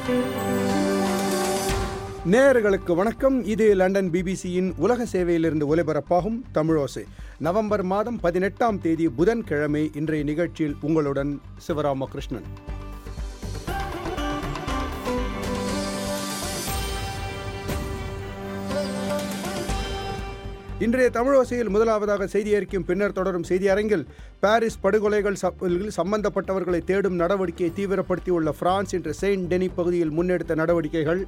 நேயர்களுக்கு வணக்கம் இது லண்டன் பிபிசியின் உலக சேவையிலிருந்து ஒலிபரப்பாகும் தமிழோசை நவம்பர் மாதம் பதினெட்டாம் தேதி புதன்கிழமை இன்றைய நிகழ்ச்சியில் உங்களுடன் சிவராமகிருஷ்ணன் இன்றைய தமிழோசையில் முதலாவதாக செய்தி அறிக்கையும் பின்னர் தொடரும் செய்தி அரங்கில் பாரிஸ் படுகொலைகள் சப்- சம்பந்தப்பட்டவர்களை தேடும் நடவடிக்கையை தீவிரப்படுத்தியுள்ள பிரான்ஸ் இன்று செயின்ட் டெனி பகுதியில் முன்னெடுத்த நடவடிக்கைகள்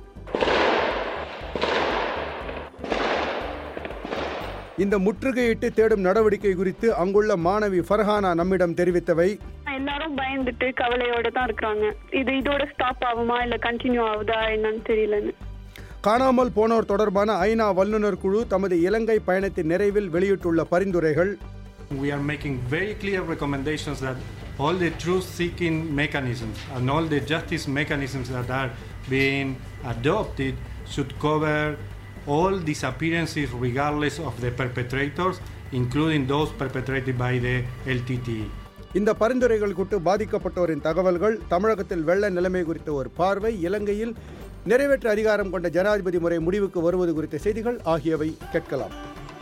இந்த முற்றுகையிட்டு தேடும் நடவடிக்கை குறித்து அங்குள்ள மாணவி ஃபர்ஹானா நம்மிடம் தெரிவித்தவை எல்லாரும் பயந்துட்டு கவலையோட தான் இருக்கிறாங்க இது இதோட ஸ்டாப் ஆகுமா இல்ல கண்டினியூ ஆகுதா என்னன்னு தெரியலன்னு காணாமல் போனோர் தொடர்பான ஐநா வல்லுநர் குழு தமது இலங்கை பயணத்தின் நிறைவில் வெளியிட்டுள்ள பரிந்துரைகள் We are making very clear recommendations that all the truth seeking mechanisms and all the justice mechanisms that are being adopted should cover all disappearances regardless of the perpetrators, including those perpetrated by the LTTE. இந்த பரிந்துரைகள் குறித்து பாதிக்கப்பட்டோரின் தகவல்கள் தமிழகத்தில் வெள்ள நிலைமை குறித்த ஒரு பார்வை இலங்கையில் நிறைவேற்ற அதிகாரம் கொண்ட ஜனாதிபதி முறை முடிவுக்கு வருவது குறித்த செய்திகள் ஆகியவை கேட்கலாம்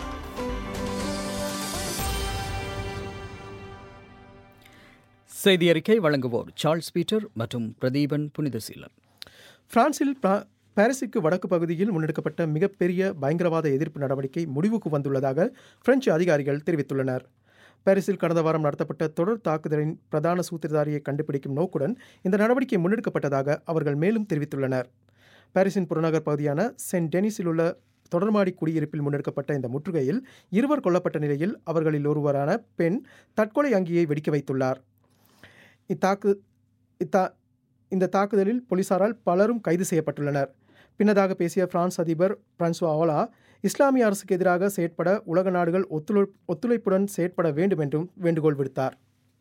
செய்தி அறிக்கை வழங்குவோர் சார்ல்ஸ் பீட்டர் மற்றும் பிரதீபன் புனிதசீலன் பிரான்சில் பா- பாரிஸுக்கு வடக்கு பகுதியில் முன்னெடுக்கப்பட்ட மிகப்பெரிய பயங்கரவாத எதிர்ப்பு நடவடிக்கை முடிவுக்கு வந்துள்ளதாக பிரெஞ்சு அதிகாரிகள் தெரிவித்துள்ளனர் பாரிஸில் கடந்த வாரம் நடத்தப்பட்ட தொடர் தாக்குதலின் பிரதான சூத்திரதாரியை கண்டுபிடிக்கும் நோக்குடன் இந்த நடவடிக்கை முன்னெடுக்கப்பட்டதாக அவர்கள் மேலும் தெரிவித்துள்ளனர் பாரிஸின் புறநகர் பகுதியான சென்ட் டெனிஸில் உள்ள தொடர்மாடி குடியிருப்பில் முன்னெடுக்கப்பட்ட இந்த முற்றுகையில் இருவர் கொல்லப்பட்ட நிலையில் அவர்களில் ஒருவரான பெண் தற்கொலை அங்கியை வெடிக்க வைத்துள்ளார் இத்தாக்கு இத்தா இந்த தாக்குதலில் போலீசாரால் பலரும் கைது செய்யப்பட்டுள்ளனர் பின்னதாக பேசிய பிரான்ஸ் அதிபர் பிரான்சுவா ஓலா இஸ்லாமிய அரசுக்கு எதிராக செயற்பட உலக நாடுகள் ஒத்துழை ஒத்துழைப்புடன் செயற்பட வேண்டும் என்றும் வேண்டுகோள் விடுத்தார்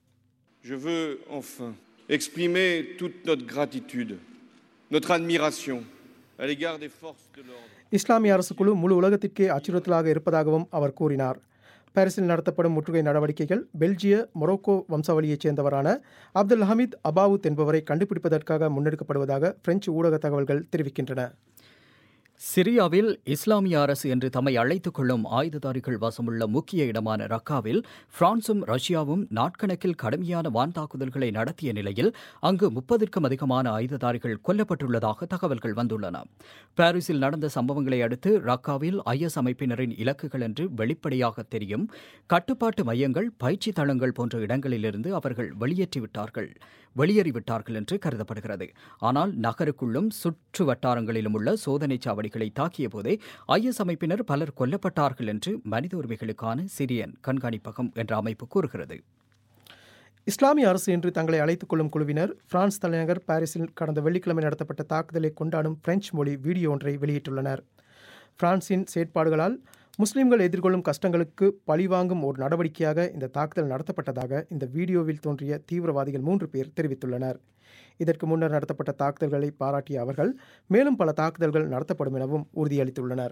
Je veux enfin exprimer toute notre gratitude, notre admiration à l'égard des forces de l'ordre. இஸ்லாமிய அரசு குழு முழு உலகத்திற்கே அச்சுறுத்தலாக இருப்பதாகவும் அவர் கூறினார் பாரிஸில் நடத்தப்படும் முற்றுகை நடவடிக்கைகள் பெல்ஜிய மொரோக்கோ வம்சாவளியைச் சேர்ந்தவரான அப்துல் ஹமீத் அபாவுத் என்பவரை கண்டுபிடிப்பதற்காக முன்னெடுக்கப்படுவதாக பிரெஞ்சு ஊடக தகவல்கள் தெரிவிக்கின்றன சிரியாவில் இஸ்லாமிய அரசு என்று தம்மை அழைத்துக் கொள்ளும் ஆயுததாரிகள் வசமுள்ள முக்கிய இடமான ரக்காவில் பிரான்சும் ரஷ்யாவும் நாட்கணக்கில் கடுமையான வான் தாக்குதல்களை நடத்திய நிலையில் அங்கு முப்பதிற்கும் அதிகமான ஆயுததாரிகள் கொல்லப்பட்டுள்ளதாக தகவல்கள் வந்துள்ளன பாரிஸில் நடந்த சம்பவங்களை அடுத்து ரக்காவில் ஐஎஸ் அமைப்பினரின் இலக்குகள் என்று வெளிப்படையாக தெரியும் கட்டுப்பாட்டு மையங்கள் பயிற்சி தளங்கள் போன்ற இடங்களிலிருந்து அவர்கள் வெளியேற்றிவிட்டார்கள் வெளியேறிவிட்டார்கள் என்று கருதப்படுகிறது ஆனால் நகருக்குள்ளும் சுற்று வட்டாரங்களிலும் உள்ள சோதனைச் சாவடிகளை தாக்கிய போதே ஐஎஸ் அமைப்பினர் பலர் கொல்லப்பட்டார்கள் என்று மனித உரிமைகளுக்கான சிரியன் கண்காணிப்பகம் என்ற அமைப்பு கூறுகிறது இஸ்லாமிய அரசு என்று தங்களை அழைத்துக் கொள்ளும் குழுவினர் பிரான்ஸ் தலைநகர் பாரிஸில் கடந்த வெள்ளிக்கிழமை நடத்தப்பட்ட தாக்குதலை கொண்டாடும் பிரெஞ்சு மொழி வீடியோ ஒன்றை வெளியிட்டுள்ளனர் பிரான்சின் செயற்பாடுகளால் முஸ்லிம்கள் எதிர்கொள்ளும் கஷ்டங்களுக்கு பழிவாங்கும் ஒரு நடவடிக்கையாக இந்த தாக்குதல் நடத்தப்பட்டதாக இந்த வீடியோவில் தோன்றிய தீவிரவாதிகள் மூன்று பேர் தெரிவித்துள்ளனர் இதற்கு முன்னர் நடத்தப்பட்ட தாக்குதல்களை பாராட்டிய அவர்கள் மேலும் பல தாக்குதல்கள் நடத்தப்படும் எனவும் உறுதியளித்துள்ளனர்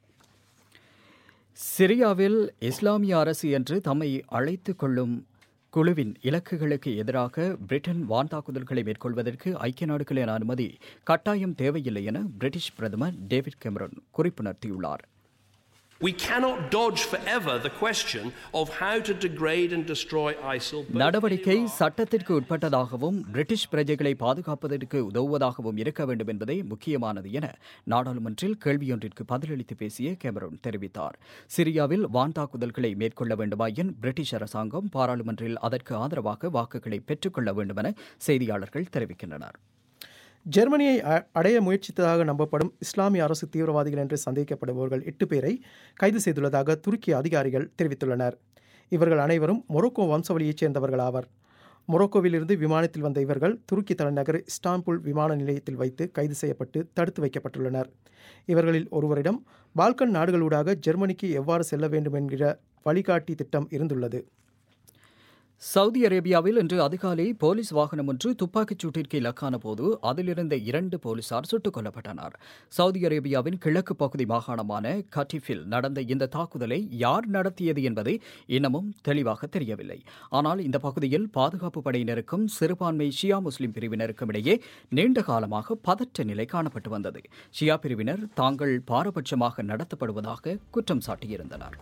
சிரியாவில் இஸ்லாமிய அரசு என்று தம்மை அழைத்துக் கொள்ளும் குழுவின் இலக்குகளுக்கு எதிராக பிரிட்டன் வான் தாக்குதல்களை மேற்கொள்வதற்கு ஐக்கிய நாடுகளின் அனுமதி கட்டாயம் தேவையில்லை என பிரிட்டிஷ் பிரதமர் டேவிட் கெமரன் குறிப்புணர்த்தியுள்ளார் We cannot dodge forever the question of how to degrade and destroy ISIL. both நடவடிக்கை in Iraq சட்டத்திற்கு உட்பட்டதாகவும் பிரிட்டிஷ் பிரஜைகளை பாதுகாப்பதற்கு உதவுவதாகவும் இருக்க வேண்டும் என்பதே முக்கியமானது என நாடாளுமன்றில் கேள்வியொன்றிற்கு பதிலளித்து பேசிய கேமரூன் தெரிவித்தார் சிரியாவில் வான் தாக்குதல்களை மேற்கொள்ள வேண்டுமாயின் பிரிட்டிஷ் அரசாங்கம் பாராளுமன்றில் அதற்கு ஆதரவாக வாக்குகளை பெற்றுக்கொள்ள வேண்டும் என செய்தியாளர்கள் தெரிவிக்கின்றனர் ஜெர்மனியை அ- அடைய முயற்சித்ததாக நம்பப்படும் இஸ்லாமிய அரசு தீவிரவாதிகள் என்று சந்தேகிக்கப்படுபவர்கள் எட்டு பேரை கைது செய்துள்ளதாக துருக்கி அதிகாரிகள் தெரிவித்துள்ளனர் இவர்கள் அனைவரும் மொரோக்கோ வம்சாவளியைச் சேர்ந்தவர்கள் ஆவர் மொரோக்கோவிலிருந்து விமானத்தில் வந்த இவர்கள் துருக்கி தலைநகர் இஸ்தான்புல் விமான நிலையத்தில் வைத்து கைது செய்யப்பட்டு தடுத்து வைக்கப்பட்டுள்ளனர் இவர்களில் ஒருவரிடம் பால்கன் நாடுகளூடாக ஜெர்மனிக்கு எவ்வாறு செல்ல வேண்டும் என்கிற வழிகாட்டி திட்டம் இருந்துள்ளது சவுதி அரேபியாவில் இன்று அதிகாலை போலீஸ் வாகனம் ஒன்று துப்பாக்கிச் சூட்டிற்கு இலக்கான போது அதிலிருந்த இரண்டு போலீசார் சுட்டுக் கொல்லப்பட்டனர் சவுதி அரேபியாவின் கிழக்கு பகுதி மாகாணமான கட்டிஃபில் நடந்த இந்த தாக்குதலை யார் நடத்தியது என்பது இன்னமும் தெளிவாக தெரியவில்லை ஆனால் இந்த பகுதியில் பாதுகாப்பு படையினருக்கும் சிறுபான்மை ஷியா முஸ்லிம் பிரிவினருக்கும் இடையே நீண்ட காலமாக பதற்ற நிலை காணப்பட்டு வந்தது ஷியா பிரிவினர் தாங்கள் பாரபட்சமாக நடத்தப்படுவதாக குற்றம் சாட்டியிருந்தனர்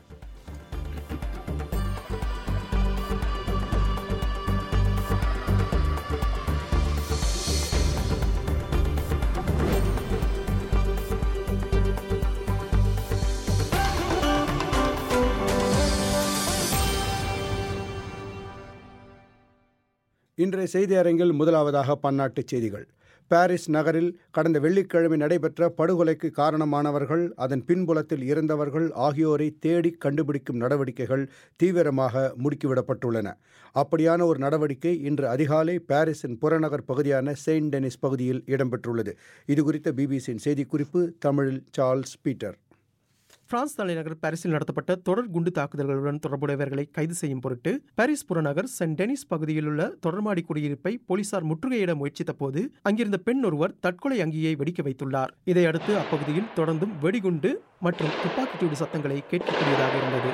இன்றைய செய்தி அரங்கில் முதலாவதாக பன்னாட்டுச் செய்திகள் பாரிஸ் நகரில் கடந்த வெள்ளிக்கிழமை நடைபெற்ற படுகொலைக்கு காரணமானவர்கள் அதன் பின்புலத்தில் இருந்தவர்கள் ஆகியோரை தேடி கண்டுபிடிக்கும் நடவடிக்கைகள் தீவிரமாக முடுக்கிவிடப்பட்டுள்ளன அப்படியான ஒரு நடவடிக்கை இன்று அதிகாலை பாரிஸின் புறநகர் பகுதியான செயின்ட் டெனிஸ் பகுதியில் இடம்பெற்றுள்ளது இது குறித்த பிபிசியின் செய்திக்குறிப்பு தமிழில் சார்ல்ஸ் பீட்டர் பிரான்ஸ் தலைநகர் பாரிஸில் நடத்தப்பட்ட தொடர் குண்டு தாக்குதல்களுடன் தொடர்புடையவர்களை கைது செய்யும் பொருட்டு பாரிஸ் புறநகர் சென்ட் டெனிஸ் பகுதியில் உள்ள தொடர்மாடி குடியிருப்பை போலீசார் முற்றுகையிட முயற்சித்த போது அங்கிருந்த பெண் ஒருவர் தற்கொலை அங்கியை வெடிக்க வைத்துள்ளார் இதையடுத்து அப்பகுதியில் தொடர்ந்தும் வெடிகுண்டு மற்றும் துப்பாக்கிச்சூடு சத்தங்களை கேட்கக்கூடியதாக இருந்தது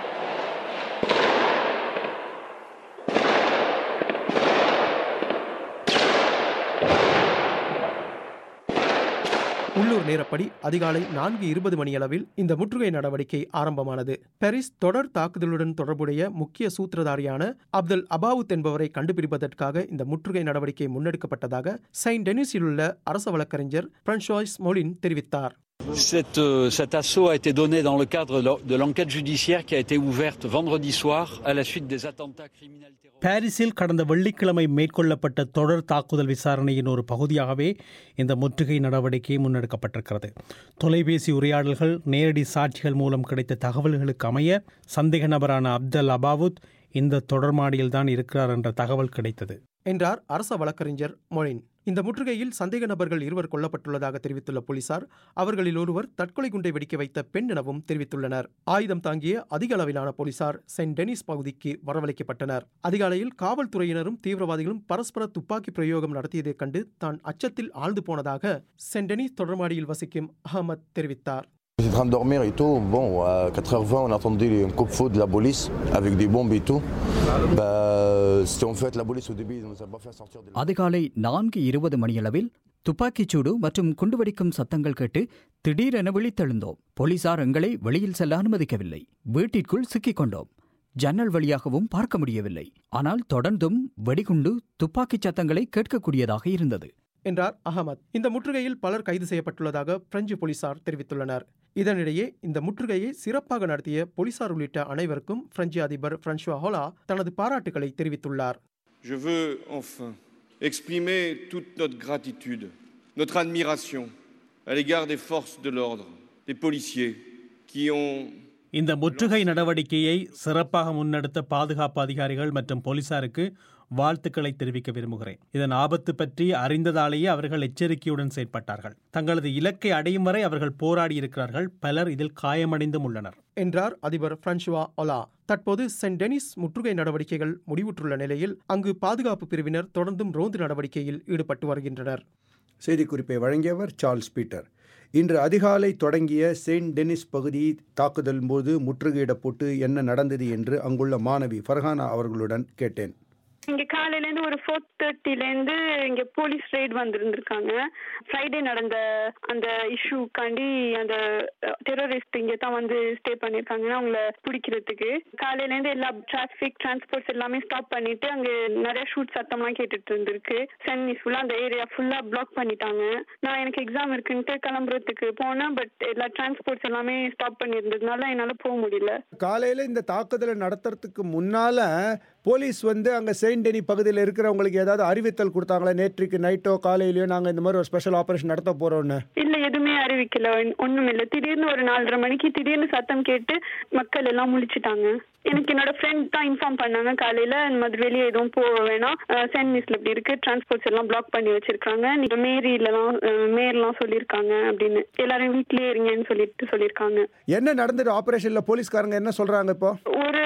உள்ளூர் நேரப்படி அதிகாலை நான்கு இருபது மணியளவில் இந்த முற்றுகை நடவடிக்கை ஆரம்பமானது பாரிஸ் தொடர் தாக்குதலுடன் தொடர்புடைய முக்கிய சூத்திரதாரியான அப்துல் அபாவுத் என்பவரை கண்டுபிடிப்பதற்காக இந்த முற்றுகை நடவடிக்கை முன்னெடுக்கப்பட்டதாக செயின்ட் டெனிஸில் உள்ள அரச வழக்கறிஞர் பிரான்சாய்ஸ் மொலின் தெரிவித்தார் Cette, euh, cet assaut a été donné dans le cadre de- de l'enquête judiciaire qui a été ouverte vendredi soir à la suite des attentats criminels terroristes. பாரிஸில் கடந்த வெள்ளிக்கிழமை மேற்கொள்ளப்பட்ட தொடர் தாக்குதல் விசாரணையின் ஒரு பகுதியாகவே இந்த முற்றுகை நடவடிக்கை முன்னெடுக்கப்பட்டிருக்கிறது தொலைபேசி உரையாடல்கள் நேரடி சாட்சிகள் மூலம் கிடைத்த தகவல்களுக்கு அமைய சந்தேக நபரான அப்தல் அபாவுத் இந்த தொடர்மாடியில் தான் இருக்கிறார் என்ற தகவல் கிடைத்தது என்றார் அரச வழக்கறிஞர் மொழின் இந்த முற்றுகையில் சந்தேக நபர்கள் இருவர் கொல்லப்பட்டுள்ளதாக தெரிவித்துள்ள போலீசார் அவர்களில் ஒருவர் தற்கொலை குண்டை வெடிக்க வைத்த பெண் எனவும் தெரிவித்துள்ளனர் ஆயுதம் தாங்கிய அதிக அளவிலான போலீசார் செயின்ட் டெனிஸ் பகுதிக்கு வரவழைக்கப்பட்டனர் அதிகாலையில் காவல்துறையினரும் தீவிரவாதிகளும் பரஸ்பர துப்பாக்கி பிரயோகம் நடத்தியதைக் கண்டு தான் அச்சத்தில் ஆழ்ந்து போனதாக செயின்ட் டெனிஸ் தொடர்மாடியில் வசிக்கும் அகமத் தெரிவித்தார் J'étais en train de dormir et tout. Bon, à 4h20, on a entendu un coup de feu de la police avec des bombes et tout. Bah, c'était en fait la police au début, ils nous a pas fait sortir de là. அதிகாலை நான்கு இருபது மணியளவில் துப்பாக்கிச்சூடு மற்றும் குண்டுவெடிக்கும் சத்தங்கள் கேட்டு திடீரென விழித்தெழுந்தோம் போலீசார் எங்களை வெளியில் செல்ல அனுமதிக்கவில்லை வீட்டிற்குள் சிக்கிக் கொண்டோம் ஜன்னல் வழியாகவும் பார்க்க முடியவில்லை ஆனால் தொடர்ந்தும் வெடிகுண்டு துப்பாக்கிச் சத்தங்களை கேட்கக்கூடியதாக இருந்தது என்றார் அகமத் இந்த முற்றுகையில் பலர் கைது செய்யப்பட்டுள்ளதாக பிரெஞ்சு போலீசார் தெரிவித்துள்ளனர் இதனிடையே இந்த முற்றுகையை சிறப்பாக நடத்திய போலீசார் உள்ளிட்ட அனைவருக்கும் பிரெஞ்சு அதிபர் பிரான்சுவா ஹோலா தனது பாராட்டுகளை தெரிவித்துள்ளார் Je veux enfin exprimer toute notre gratitude, notre admiration à l'égard des forces de l'ordre, des policiers qui ont இந்த முற்றுகை நடவடிக்கையை சிறப்பாக முன்னெடுத்த பாதுகாப்பு அதிகாரிகள் மற்றும் போலீசாருக்கு வாழ்த்துக்களை தெரிவிக்க விரும்புகிறேன் இதன் ஆபத்து பற்றி அறிந்ததாலேயே அவர்கள் எச்சரிக்கையுடன் செயற்பட்டார்கள் தங்களது இலக்கை அடையும் வரை அவர்கள் போராடி இருக்கிறார்கள் பலர் இதில் காயமடைந்தும் உள்ளனர் என்றார் அதிபர் பிரான்சுவா ஒலா தற்போது சென்ட் டெனிஸ் முற்றுகை நடவடிக்கைகள் முடிவுற்றுள்ள நிலையில் அங்கு பாதுகாப்பு பிரிவினர் தொடர்ந்தும் ரோந்து நடவடிக்கையில் ஈடுபட்டு வருகின்றனர் செய்திக்குறிப்பை வழங்கியவர் சார்ல்ஸ் பீட்டர் இன்று அதிகாலை தொடங்கிய செயின்ட் டெனிஸ் பகுதி தாக்குதல் போது முற்றுகையிடப்பட்டு என்ன நடந்தது என்று அங்குள்ள மாணவி ஃபர்ஹானா அவர்களுடன் கேட்டேன் இங்க காலையில இருந்து ஒரு ஃபோர் தேர்ட்டில இருந்து இங்க போலீஸ் ரைட் வந்திருந்திருக்காங்க ஃப்ரைடே நடந்த அந்த இஷ்யூக்காண்டி அந்த டெரரிஸ்ட் இங்க தான் வந்து ஸ்டே பண்ணிருக்காங்க அவங்கள பிடிக்கிறதுக்கு காலையில இருந்து எல்லா டிராபிக் டிரான்ஸ்போர்ட்ஸ் எல்லாமே ஸ்டாப் பண்ணிட்டு அங்க நிறைய ஷூட் சத்தம்லாம் கேட்டுட்டு இருந்திருக்கு சென்னை ஃபுல்லா அந்த ஏரியா ஃபுல்லா பிளாக் பண்ணிட்டாங்க நான் எனக்கு எக்ஸாம் இருக்குன்ட்டு கிளம்புறதுக்கு போனேன் பட் எல்லா டிரான்ஸ்போர்ட்ஸ் எல்லாமே ஸ்டாப் பண்ணியிருந்ததுனால என்னால போக முடியல காலையில் இந்த தாக்குதலை நடத்துறதுக்கு முன்னால போலீஸ் வந்து அங்கே செயின்ட் டெனி பகுதியில் இருக்கிறவங்களுக்கு ஏதாவது அறிவித்தல் கொடுத்தாங்களா நேற்றுக்கு நைட்டோ காலையிலயோ நாங்கள் இந்த மாதிரி ஒரு ஸ்பெஷல் ஆபரேஷன் நடத்த போறோம்னு இல்ல எதுவுமே அறிவிக்கல ஒண்ணும் இல்ல திடீர்னு ஒரு நாலரை மணிக்கு திடீர்னு சத்தம் கேட்டு மக்கள் எல்லாம் முழிச்சிட்டாங்க எனக்கு என்னோட ஃப்ரெண்ட் தான் இன்ஃபார்ம் பண்ணாங்க காலையில இந்த மாதிரி வெளியே எதுவும் போக வேணாம் சென்ட் நியூஸ்ல இப்படி இருக்கு டிரான்ஸ்போர்ட்ஸ் எல்லாம் பிளாக் பண்ணி வச்சிருக்காங்க நீங்க மேரிலலாம் மேர்லாம் சொல்லியிருக்காங்க அப்படின்னு எல்லாரும் வீட்லயே இருங்கன்னு சொல்லிட்டு சொல்லியிருக்காங்க என்ன நடந்தது ஆபரேஷன்ல போலீஸ்காரங்க என்ன சொல்றாங்க இப்போ ஒரு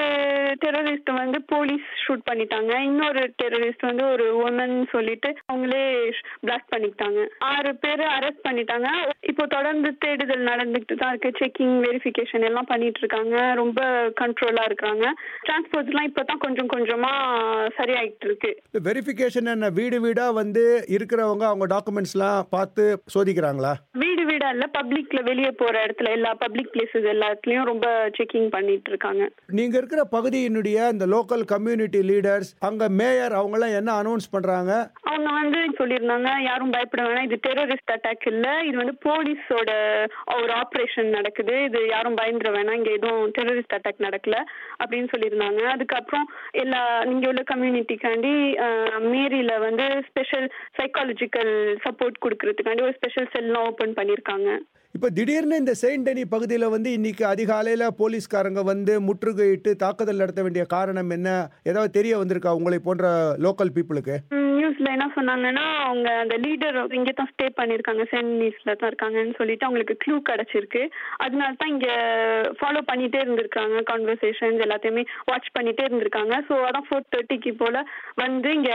டெரரிஸ்ட் வந்து போலீஸ் ஷூட் பண்ணிட்டாங்க இன்னொரு டெரரிஸ்ட் வந்து ஒரு உமன் சொல்லிட்டு அவங்களே பிளாஸ்ட் பண்ணிட்டாங்க ஆறு பேர் அரெஸ்ட் பண்ணிட்டாங்க இப்போ தொடர்ந்து தேடுதல் நடந்துகிட்டு தான் இருக்கு செக்கிங் வெரிஃபிகேஷன் எல்லாம் பண்ணிட்டு இருக்காங்க ரொம்ப கண்ட்ரோலா இருக்காங்க டிரான்ஸ்போர்ட்ஸ்லாம் இப்பதான் கொஞ்சம் கொஞ்சமா சரியாயிட்டு இருக்கு வெரிஃபிகேஷன் என்ன வீடு வீடா வந்து இருக்கிறவங்க அவங்க டாக்குமெண்ட்ஸ்லாம் பார்த்து சோதிக்கிறாங்களா வீடு வீடா இல்ல பப்ளிக்ல வெளியே போற இடத்துல எல்லா பப்ளிக் பிளேசஸ் எல்லாத்துலயும் ரொம்ப செக்கிங் பண்ணிட்டு இருக்காங்க நீங்க இருக்கிற பகுதியினுடைய இந்த லோக்கல் கம்யூனிட்டி லீடர்ஸ் அங்க மேயர் அவங்க எல்லாம் என்ன அனௌன்ஸ் பண்றாங்க அவங்க வந்து சொல்லியிருந்தாங்க யாரும் பயப்பட வேணாம் இது டெரரிஸ்ட் அட்டாக் இல்ல இது வந்து போலீஸோட ஒரு ஆபரேஷன் நடக்குது இது யாரும் பயந்துட வேணாம் இங்க எதுவும் டெரரிஸ்ட் அட்டாக் நடக்கல அப்படின்னு சொல்லியிருந்தாங்க அதுக்கப்புறம் எல்லா நீங்க உள்ள கம்யூனிட்டிக்காண்டி மேரியில வந்து ஸ்பெஷல் சைக்காலஜிக்கல் சப்போர்ட் கொடுக்கறதுக்காண்டி ஒரு ஸ்பெஷல் செல்லாம் ஓபன் பண்ணியிருக்காங்க இப்போ திடீர்னு இந்த செயின்ட் டெனி பகுதியில் வந்து இன்னைக்கு அதிகாலையில் போலீஸ்காரங்க வந்து முற்றுகையிட்டு தாக்குதல் நடத்த வேண்டிய காரணம் என்ன ஏதாவது தெரிய வந்திருக்கா உங்களை போன்ற லோக்கல் பீப்புளுக்கு நியூஸ்ல என்ன சொன்னாங்கன்னா அவங்க அந்த லீடர் இங்க தான் ஸ்டே பண்ணிருக்காங்க சென்ட் நியூஸ்ல தான் இருக்காங்கன்னு சொல்லிட்டு அவங்களுக்கு க்ளூ கிடைச்சிருக்கு அதனால தான் இங்க ஃபாலோ பண்ணிட்டே இருந்திருக்காங்க கான்வர்சேஷன்ஸ் எல்லாத்தையுமே வாட்ச் பண்ணிட்டே இருந்திருக்காங்க ஸோ அதான் ஃபோர் தேர்ட்டிக்கு போல வந்து இங்க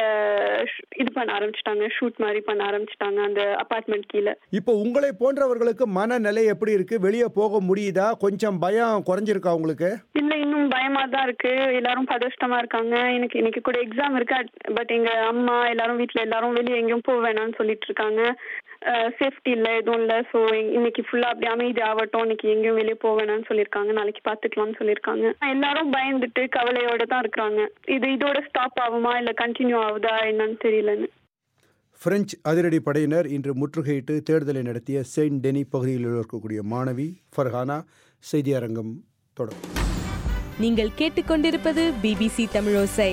இது பண்ண ஆரம்பிச்சிட்டாங்க ஷூட் மாதிரி பண்ண ஆரம்பிச்சிட்டாங்க அந்த அபார்ட்மெண்ட் கீழே இப்போ உங்களை போன்றவர்களுக்கு மனநிலை எப்படி இருக்கு வெளியே போக முடியுதா கொஞ்சம் பயம் குறைஞ்சிருக்கா உங்களுக்கு இல்ல இன்னும் பயமா தான் இருக்கு எல்லாரும் பதஷ்டமா இருக்காங்க எனக்கு இன்னைக்கு கூட எக்ஸாம் இருக்கு பட் எங்க அம்மா எல்லாரும் வீட்ல எல்லாரும் வெளியே எங்கேயும் போக வேணாம்னு சொல்லிட்டு இருக்காங்க சேஃப்டி இல்ல எதுவும் இல்ல ஸோ இன்னைக்கு ஃபுல்லா அப்படி அமைதி ஆகட்டும் இன்னைக்கு எங்கேயும் வெளியே போக வேணாம்னு சொல்லியிருக்காங்க நாளைக்கு பாத்துக்கலாம்னு சொல்லியிருக்காங்க எல்லாரும் பயந்துட்டு கவலையோட தான் இருக்கிறாங்க இது இதோட ஸ்டாப் ஆகுமா இல்ல கண்டினியூ ஆகுதா என்னன்னு தெரியலன்னு பிரெஞ்சு அதிரடி படையினர் இன்று முற்றுகையிட்டு தேடுதலை நடத்திய செயின்ட் டெனி பகுதியில் இருக்கக்கூடிய மாணவி ஃபர்ஹானா செய்தியரங்கம் தொடரும் நீங்கள் கேட்டுக்கொண்டிருப்பது பிபிசி தமிழோசை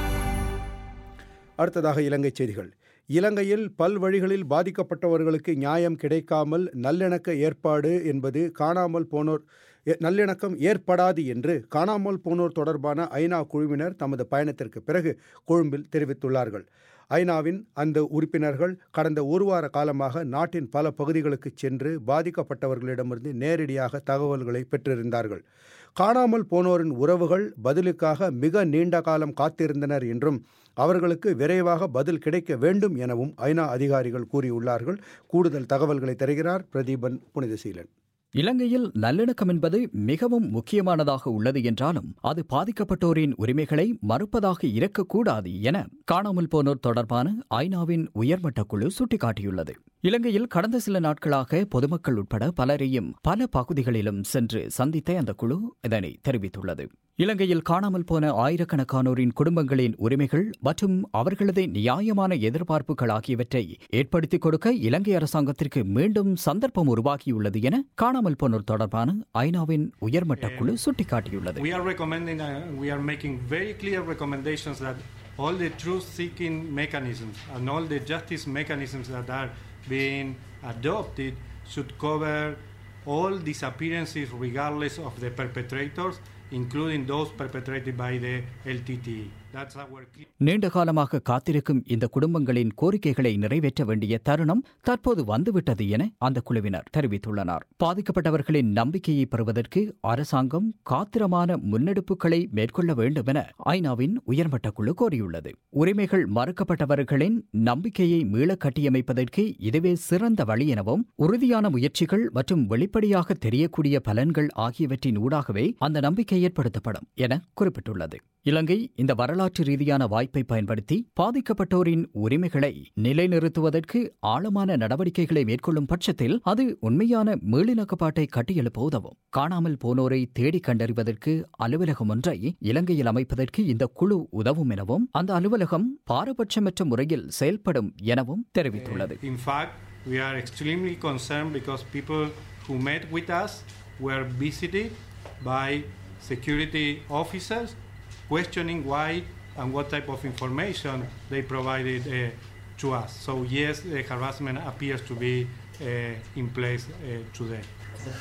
அடுத்ததாக இலங்கை செய்திகள் இலங்கையில் பல்வழிகளில் பாதிக்கப்பட்டவர்களுக்கு நியாயம் கிடைக்காமல் நல்லிணக்க ஏற்பாடு என்பது காணாமல் போனோர் நல்லிணக்கம் ஏற்படாது என்று காணாமல் போனோர் தொடர்பான ஐநா குழுவினர் தமது பயணத்திற்கு பிறகு கொழும்பில் தெரிவித்துள்ளார்கள் ஐநாவின் அந்த உறுப்பினர்கள் கடந்த ஒரு வார காலமாக நாட்டின் பல பகுதிகளுக்கு சென்று பாதிக்கப்பட்டவர்களிடமிருந்து நேரடியாக தகவல்களை பெற்றிருந்தார்கள் காணாமல் போனோரின் உறவுகள் பதிலுக்காக மிக நீண்ட காலம் காத்திருந்தனர் என்றும் அவர்களுக்கு விரைவாக பதில் கிடைக்க வேண்டும் எனவும் ஐநா அதிகாரிகள் கூறியுள்ளார்கள் கூடுதல் தகவல்களை தருகிறார் பிரதீபன் புனிதசீலன் இலங்கையில் நல்லிணக்கம் என்பது மிகவும் முக்கியமானதாக உள்ளது என்றாலும் அது பாதிக்கப்பட்டோரின் உரிமைகளை மறுப்பதாக இருக்கக்கூடாது என காணாமல் போனோர் தொடர்பான ஐநாவின் உயர்மட்ட குழு சுட்டிக்காட்டியுள்ளது இலங்கையில் கடந்த சில நாட்களாக பொதுமக்கள் உட்பட பலரையும் பல பகுதிகளிலும் சென்று சந்தித்த அந்த குழு இதனை தெரிவித்துள்ளது இலங்கையில் காணாமல் போன ஆயிரக்கணக்கானோரின் குடும்பங்களின் உரிமைகள் மற்றும் அவர்களது நியாயமான எதிர்பார்ப்புகள் ஆகியவற்றை ஏற்படுத்திக் கொடுக்க இலங்கை அரசாங்கத்திற்கு மீண்டும் சந்தர்ப்பம் உருவாகியுள்ளது என காணாமல் போனோர் தொடர்பான ஐநாவின் உயர்மட்ட குழு சுட்டிக்காட்டியுள்ளது We are recommending, uh, we are making very clear recommendations that all the truth-seeking mechanisms and all the justice mechanisms that are being adopted should cover all disappearances regardless of the perpetrators, including those perpetrated by the LTTE. That's our clear நீண்ட காலமாக காத்திருக்கும் இந்த குடும்பங்களின் கோரிக்கைகளை நிறைவேற்ற வேண்டிய தருணம் தற்போது வந்துவிட்டது என அந்த குழுவினர் தெரிவித்துள்ளனர் பாதிக்கப்பட்டவர்களின் நம்பிக்கையை பெறுவதற்கு அரசாங்கம் காத்திரமான முன்னெடுப்புகளை மேற்கொள்ள வேண்டும் என ஐநாவின் உயர்மட்ட குழு கோரியுள்ளது உரிமைகள் மறுக்கப்பட்டவர்களின் நம்பிக்கையை மீள கட்டியமைப்பதற்கு இதுவே சிறந்த வழி எனவும் உறுதியான முயற்சிகள் மற்றும் வெளிப்படையாக தெரியக்கூடிய பலன்கள் ஆகியவற்றின் ஊடாகவே அந்த நம்பிக்கை ஏற்படுத்தப்படும் என குறிப்பிட்டுள்ளது இலங்கை இந்த வரலாற்று ரீதியான வாய்ப்பை பயன்படுத்தி பாதிக்கப்பட்டோரின் உரிமைகளை நிலைநிறுத்துவதற்கு ஆழமான நடவடிக்கைகளை மேற்கொள்ளும் பட்சத்தில் அது உண்மையான மீளிணக்கப்பாட்டை கட்டியெழுப்ப உதவும் காணாமல் போனோரை தேடி கண்டறிவதற்கு அலுவலகம் ஒன்றை இலங்கையில் அமைப்பதற்கு இந்த குழு உதவும் எனவும் அந்த அலுவலகம் பாரபட்சமற்ற முறையில் செயல்படும் எனவும் தெரிவித்துள்ளது In fact, we are extremely concerned because people who met with us were visited by security officers questioning why and what type of information they provided uh, to us. So yes, the harassment appears to be uh, in place uh, today.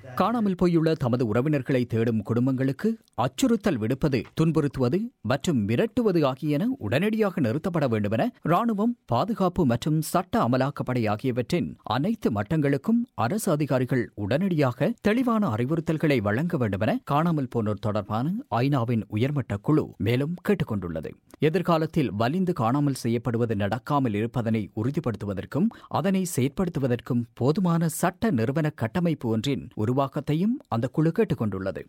காணாமல் போயுள்ள தமது உறவினர்களை தேடும் குடும்பங்களுக்கு அச்சுறுத்தல் விடுப்பது துன்புறுத்துவது மற்றும் மிரட்டுவது ஆகியன உடனடியாக நிறுத்தப்பட வேண்டுமென ராணுவம் பாதுகாப்பு மற்றும் சட்ட அமலாக்கப்படை ஆகியவற்றின் அனைத்து மட்டங்களுக்கும் அரசு அதிகாரிகள் உடனடியாக தெளிவான அறிவுறுத்தல்களை வழங்க வேண்டுமென காணாமல் போனோர் தொடர்பான ஐநாவின் உயர்மட்ட குழு மேலும் கேட்டுக் கொண்டுள்ளது எதிர்காலத்தில் வலிந்து காணாமல் செய்யப்படுவது நடக்காமல் இருப்பதனை உறுதிப்படுத்துவதற்கும் அதனை செயற்படுத்துவதற்கும் போதுமான சட்ட நிறுவன கட்டமைப்பு ஒன்றின் உருவாக்கத்தையும் அந்த குழு கேட்டுக் கொண்டுள்ளது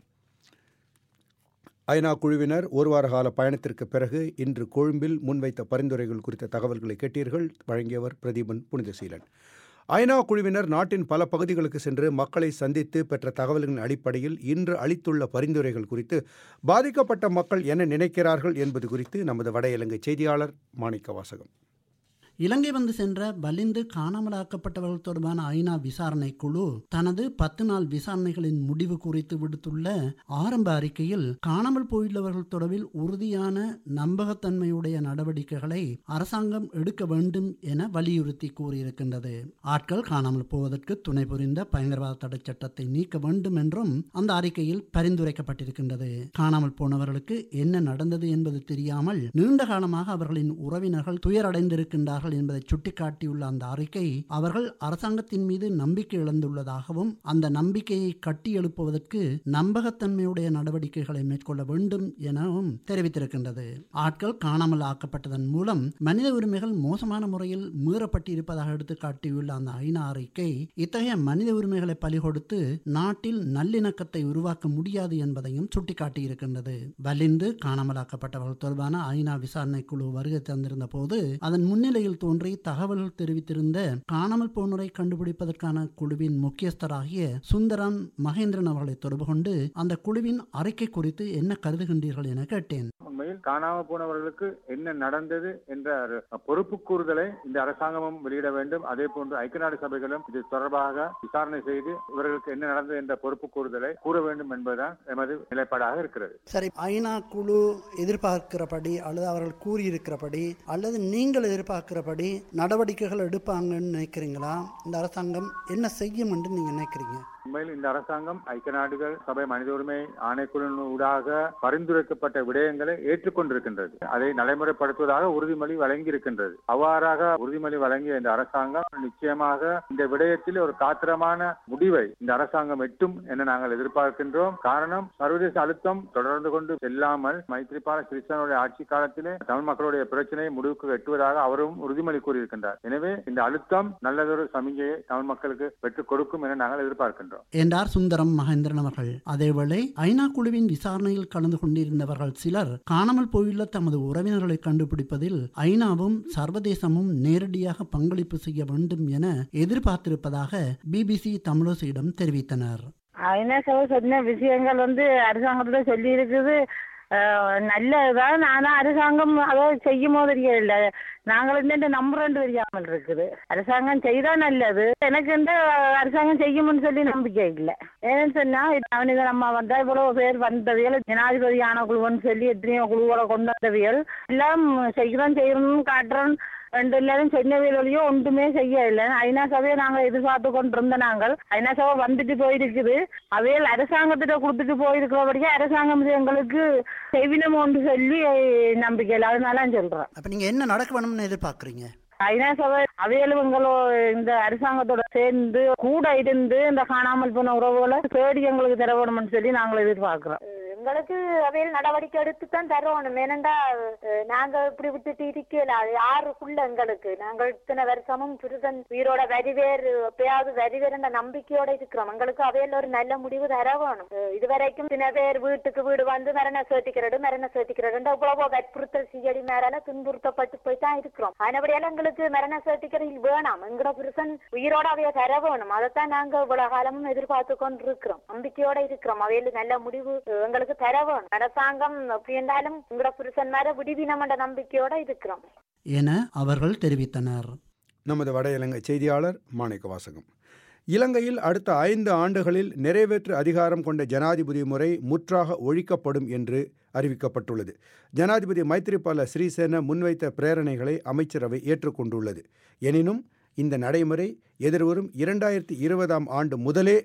ஐநா குழுவினர் ஒரு வார கால பயணத்திற்கு பிறகு இன்று கொழும்பில் முன்வைத்த பரிந்துரைகள் குறித்த தகவல்களை கேட்டீர்கள் வழங்கியவர் பிரதீபன் புனிதசீலன் ஐநா குழுவினர் நாட்டின் பல பகுதிகளுக்கு சென்று மக்களை சந்தித்து பெற்ற தகவல்களின் அடிப்படையில் இன்று அளித்துள்ள பரிந்துரைகள் குறித்து பாதிக்கப்பட்ட மக்கள் என்ன நினைக்கிறார்கள் என்பது குறித்து நமது வட இலங்கை செய்தியாளர் மாணிக்க வாசகம் இலங்கை வந்து சென்ற வலிந்து காணாமலாக்கப்பட்டவர்கள் தொடர்பான ஐநா விசாரணை குழு தனது பத்து நாள் விசாரணைகளின் முடிவு குறித்து விடுத்துள்ள ஆரம்ப அறிக்கையில் காணாமல் போயுள்ளவர்கள் தொடர்பில் உறுதியான நம்பகத்தன்மையுடைய நடவடிக்கைகளை அரசாங்கம் எடுக்க வேண்டும் என வலியுறுத்தி கூறியிருக்கின்றது ஆட்கள் காணாமல் போவதற்கு துணை புரிந்த பயங்கரவாத தடை சட்டத்தை நீக்க வேண்டும் என்றும் அந்த அறிக்கையில் பரிந்துரைக்கப்பட்டிருக்கின்றது காணாமல் போனவர்களுக்கு என்ன நடந்தது என்பது தெரியாமல் நீண்ட காலமாக அவர்களின் உறவினர்கள் துயரடைந்திருக்கின்றார்கள் இருக்கிறார்கள் என்பதை சுட்டிக்காட்டியுள்ள அந்த அறிக்கை அவர்கள் அரசாங்கத்தின் மீது நம்பிக்கை இழந்துள்ளதாகவும் அந்த நம்பிக்கையை கட்டி எழுப்புவதற்கு நம்பகத்தன்மையுடைய நடவடிக்கைகளை மேற்கொள்ள வேண்டும் எனவும் தெரிவித்திருக்கின்றது ஆட்கள் காணாமல் ஆக்கப்பட்டதன் மூலம் மனித உரிமைகள் மோசமான முறையில் மீறப்பட்டிருப்பதாக எடுத்து காட்டியுள்ள அந்த ஐநா அறிக்கை இத்தகைய மனித உரிமைகளை பலிகொடுத்து நாட்டில் நல்லிணக்கத்தை உருவாக்க முடியாது என்பதையும் சுட்டிக்காட்டியிருக்கின்றது வலிந்து காணாமலாக்கப்பட்டவர்கள் தொடர்பான ஐநா விசாரணை குழு வருகை தந்திருந்த போது அதன் முன்னிலையில் தோன்றி தகவல்கள் தெரிவித்திருந்த காணாமல் போனோரை கண்டுபிடிப்பதற்கான குழுவின் முக்கியஸ்தராகிய சுந்தரன் மகேந்திரன் அவர்களை தொடர்பு கொண்டு அந்த குழுவின் அறிக்கை குறித்து என்ன கருதுகின்றீர்கள் என கேட்டேன் உண்மையில் காணாமல் போனவர்களுக்கு என்ன நடந்தது என்ற பொறுப்பு கூறுதலை இந்த அரசாங்கமும் வெளியிட வேண்டும் அதே போன்று ஐக்கிய நாடு சபைகளும் இது தொடர்பாக விசாரணை செய்து இவர்களுக்கு என்ன நடந்தது என்ற பொறுப்பு கூறுதலை கூற வேண்டும் என்பதுதான் எமது நிலைப்பாடாக இருக்கிறது சரி ஐநா குழு எதிர்பார்க்கிறபடி அல்லது அவர்கள் கூறியிருக்கிறபடி அல்லது நீங்கள் எதிர்பார்க்கிறபடி நடவடிக்கைகள் எடுப்பாங்கன்னு நினைக்கிறீங்களா இந்த அரசாங்கம் என்ன செய்யும் என்று நீங்க நினைக்கிறீங்க உண்மையில் இந்த அரசாங்கம் ஐக்கிய நாடுகள் சபை மனித உரிமை ஆணைக்குழு ஊடாக பரிந்துரைக்கப்பட்ட விடயங்களை ஏற்றுக்கொண்டிருக்கின்றது அதை நடைமுறைப்படுத்துவதாக உறுதிமொழி வழங்கி இருக்கின்றது அவ்வாறாக உறுதிமொழி வழங்கிய இந்த அரசாங்கம் நிச்சயமாக இந்த விடயத்தில் ஒரு காத்திரமான முடிவை இந்த அரசாங்கம் எட்டும் என நாங்கள் எதிர்பார்க்கின்றோம் காரணம் சர்வதேச அழுத்தம் தொடர்ந்து கொண்டு செல்லாமல் மைத்ரிபால சிறிசனுடைய ஆட்சி காலத்திலே தமிழ் மக்களுடைய பிரச்சனையை முடிவுக்கு எட்டுவதாக அவரும் உறுதிமொழி கூறியிருக்கின்றார் எனவே இந்த அழுத்தம் நல்லதொரு சமிகையை தமிழ் மக்களுக்கு பெற்றுக் கொடுக்கும் என நாங்கள் எதிர்பார்க்கின்றோம் என்றார் சுந்தரம் மகேந்திரன் அவர்கள் அதேவேளை ஐநா குழுவின் விசாரணையில் கலந்து கொண்டிருந்தவர்கள் சிலர் காணாமல் போயுள்ள தமது உறவினர்களை கண்டுபிடிப்பதில் ஐநாவும் சர்வதேசமும் நேரடியாக பங்களிப்பு செய்ய வேண்டும் என எதிர்பார்த்திருப்பதாக பிபிசி தமிழோசியிடம் தெரிவித்தனர் ஐநா சபை சொன்ன விஷயங்கள் வந்து அரசாங்கத்துல சொல்லி இருக்குது நல்லதுதான் ஆனா அரசாங்கம் அதை செய்யுமோ தெரியல நாங்கள் இந்த நம்புறேன்னு தெரியாமல் இருக்குது அரசாங்கம் செய்தா நல்லது எனக்கு இந்த அரசாங்கம் செய்யும்னு சொல்லி நம்பிக்கை இல்லை ஏன்னு சொன்னா அவனுக்கு நம்ம வந்தா இவ்வளவு பேர் வந்தவியல் ஜனாதிபதியான குழுன்னு சொல்லி எத்தனையோ குழுவோட கொண்டு வந்தவியல் எல்லாம் செய்கிறோம் செய்யணும்னு காட்டுறோம் ரெண்டு எல்லாரும் சொன்னவையிலையும் ஒன்றுமே செய்ய இல்லை ஐநா சபையை நாங்கள் எதிர்பார்த்து கொண்டு இருந்த நாங்கள் ஐநா சபை வந்துட்டு போயிருக்குது அவையில் அரசாங்கத்திட்ட கொடுத்துட்டு போயிருக்கிறபடியே அரசாங்கம் எங்களுக்கு செவினம் ஒன்று சொல்லி நம்பிக்கை இல்லை அதனால சொல்றேன் அப்ப நீங்க என்ன நடக்க வேணும்னு எதிர்பார்க்குறீங்க ஐநா சபை அவையலுவங்களோ இந்த அரசாங்கத்தோட சேர்ந்து கூட இருந்து இந்த காணாமல் போன உறவுகளை தேடி எங்களுக்கு தர வேணும்னு சொல்லி நாங்கள் எதிர்பார்க்கிறோம் எங்களுக்கு அவையில் நடவடிக்கை எடுத்து தான் தரணும் ஏனண்டா நாங்க இப்படி விட்டுட்டு இருக்கல யாருக்குள்ள எங்களுக்கு நாங்கள் இத்தனை வருஷமும் புருஷன் உயிரோட வரிவேறு எப்பயாவது வரிவேறு என்ற நம்பிக்கையோட இருக்கிறோம் எங்களுக்கு அவையில் ஒரு நல்ல முடிவு தர வேணும் இதுவரைக்கும் சில பேர் வீட்டுக்கு வீடு வந்து மரண சர்டிபிகேட் மரண சர்டிபிகேட் இவ்வளவு வற்புறுத்தல் சியடி மேல துன்புறுத்தப்பட்டு போய் தான் இருக்கிறோம் அதனபடியால எங்களுக்கு மரண சர்டிபிகேட் வேணாம் எங்களோட புருஷன் உயிரோட அவைய தர வேணும் அதைத்தான் நாங்க இவ்வளவு காலமும் எதிர்பார்த்து கொண்டு இருக்கிறோம் நம்பிக்கையோட இருக்கிறோம் அவையில் நல்ல முடிவு எங்களுக்கு தர வேணும் அரசாங்கம் எப்படி இருந்தாலும் உங்களோட புருஷன் மேல விடுவினம் என்ற நம்பிக்கையோட இருக்கிறோம் என அவர்கள் தெரிவித்தனர் நமது வட இலங்கை செய்தியாளர் மாணிக்க வாசகம் இலங்கையில் அடுத்த ஐந்து ஆண்டுகளில் நிறைவேற்று அதிகாரம் கொண்ட ஜனாதிபதி முறை முற்றாக ஒழிக்கப்படும் என்று அறிவிக்கப்பட்டுள்ளது ஜனாதிபதி மைத்ரிபால சிறிசேன முன்வைத்த பிரேரணைகளை அமைச்சரவை ஏற்றுக்கொண்டுள்ளது எனினும் இந்த நடைமுறை எதிர்வரும் இரண்டாயிரத்தி இருபதாம் ஆண்டு முதலே